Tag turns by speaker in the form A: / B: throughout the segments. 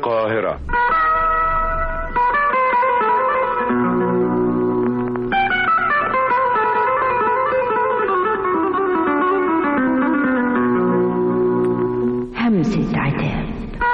A: القاهرة
B: همسة عتاب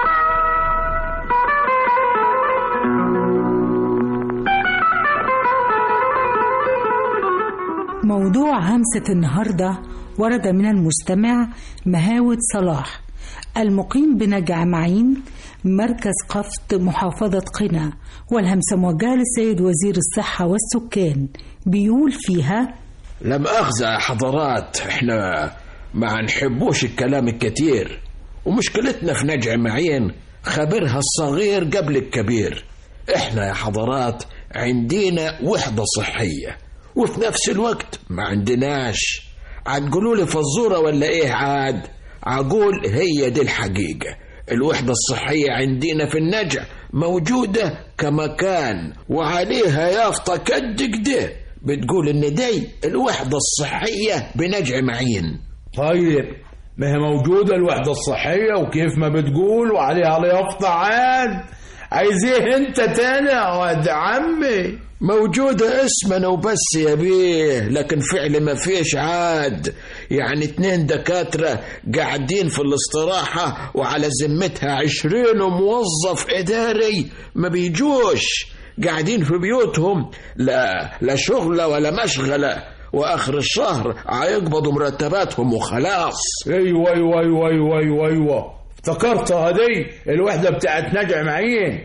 C: موضوع همسة النهاردة ورد من المستمع مهاود صلاح المقيم بنجع معين مركز قفط محافظة قنا والهمسة موجهة للسيد وزير الصحة والسكان بيقول فيها
D: لم أخزى يا حضرات احنا ما نحبوش الكلام الكتير ومشكلتنا في نجع معين خبرها الصغير قبل الكبير احنا يا حضرات عندنا وحدة صحية وفي نفس الوقت ما عندناش هتقولوا لي فزورة ولا ايه عاد عقول هي دي الحقيقة الوحدة الصحية عندنا في النجع موجودة كمكان وعليها يافطة كد كده بتقول ان دي الوحدة الصحية بنجع معين
E: طيب ما هي موجودة الوحدة الصحية وكيف ما بتقول وعليها اليافطة عاد عايز ايه انت تاني يا واد عمي
D: موجودة اسمنا وبس يا بيه لكن فعل ما فيش عاد يعني اتنين دكاترة قاعدين في الاستراحة وعلى ذمتها عشرين موظف إداري ما بيجوش قاعدين في بيوتهم لا لا شغلة ولا مشغلة وآخر الشهر هيقبضوا مرتباتهم وخلاص
E: ايوه ايوه ايوه ايوه ايوه ايوه افتكرتها دي الوحدة بتاعت نجع معين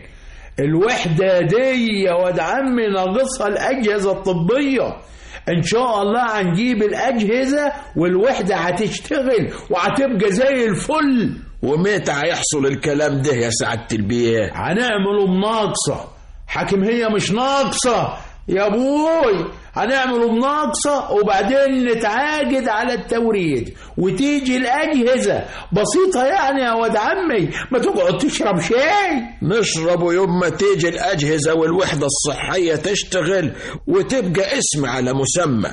E: الوحدة دي يا واد عمي ناقصها الأجهزة الطبية إن شاء الله هنجيب الأجهزة والوحدة هتشتغل وهتبقى زي الفل
D: ومتى هيحصل الكلام ده يا سعادة البيه
E: هنعمله بناقصة حاكم هي مش ناقصة يا ابوي هنعمله بناقصة وبعدين نتعاقد على التوريد وتيجي الأجهزة بسيطة يعني يا واد عمي ما تقعد تشرب شاي
D: نشرب يوم ما تيجي الأجهزة والوحدة الصحية تشتغل وتبقى اسم على مسمى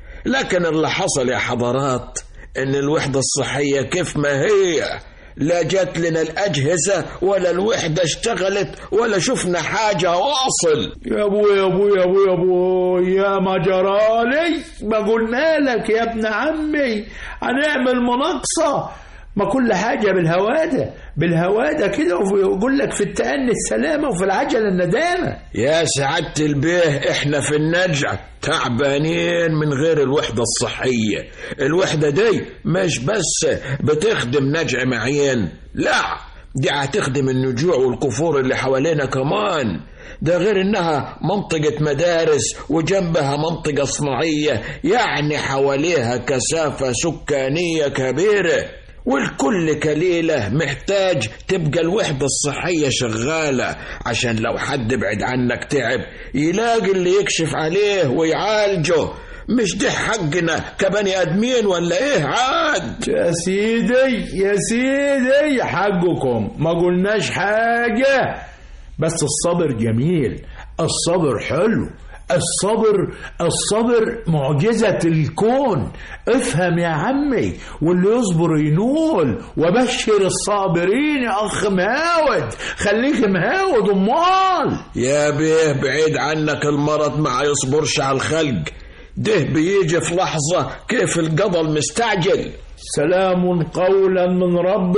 D: لكن اللي حصل يا حضرات إن الوحدة الصحية كيف ما هي لا جت لنا الأجهزة ولا الوحدة اشتغلت ولا شفنا حاجة واصل
E: يا ابو يا ابو يا ابو يا ابو يا ما جرالي ما قلنا لك يا ابن عمي هنعمل مناقصة ما كل حاجة بالهوادة بالهوادة كده ويقول لك في التأني السلامة وفي العجلة الندامة
D: يا سعادة البيه احنا في النجع تعبانين من غير الوحدة الصحية الوحدة دي مش بس بتخدم نجع معين لا دي هتخدم النجوع والكفور اللي حوالينا كمان ده غير انها منطقة مدارس وجنبها منطقة صناعية يعني حواليها كثافة سكانية كبيرة والكل كليلة محتاج تبقى الوحدة الصحية شغالة عشان لو حد بعد عنك تعب يلاقي اللي يكشف عليه ويعالجه مش ده حقنا كبني ادمين ولا ايه عاد
E: يا سيدي يا سيدي حقكم ما قلناش حاجة بس الصبر جميل الصبر حلو الصبر الصبر معجزة الكون افهم يا عمي واللي يصبر ينول وبشر الصابرين يا أخ مهاود خليك مهاود أمال
D: يا بيه بعيد عنك المرض ما يصبرش على الخلق ده بيجي في لحظة كيف القضى المستعجل
E: سلام قولا من رب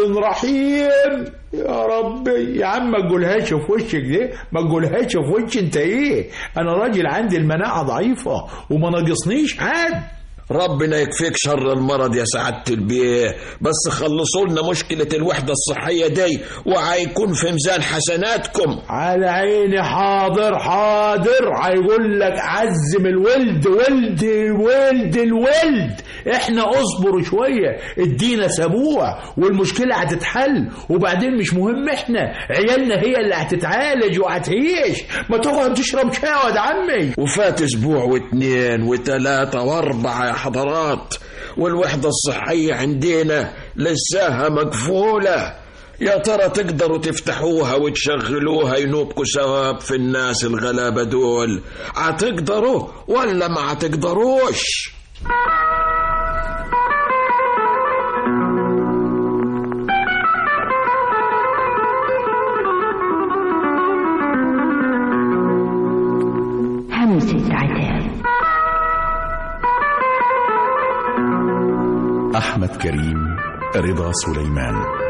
E: رحيم يا ربي يا عم ما تقولهاش في وشك دي ما تقولهاش في وش انت ايه انا راجل عندي المناعه ضعيفه وما ناقصنيش حد
D: ربنا يكفيك شر المرض يا سعادة البيه بس خلصوا لنا مشكلة الوحدة الصحية دي وهيكون في ميزان حسناتكم
E: على عيني حاضر حاضر هيقول لك عزم الولد ولد ولد الولد احنا اصبروا شوية ادينا سبوع والمشكلة هتتحل وبعدين مش مهم احنا عيالنا هي اللي هتتعالج وهتعيش ما تقعد تشرب شاي يا واد عمي
D: وفات اسبوع واتنين وتلاتة واربعة يا حضرات والوحدة الصحية عندنا لساها مقفولة يا ترى تقدروا تفتحوها وتشغلوها ينوبكوا ثواب في الناس الغلابة دول هتقدروا ولا ما هتقدروش
A: ست عتاب
B: أحمد كريم رضا سليمان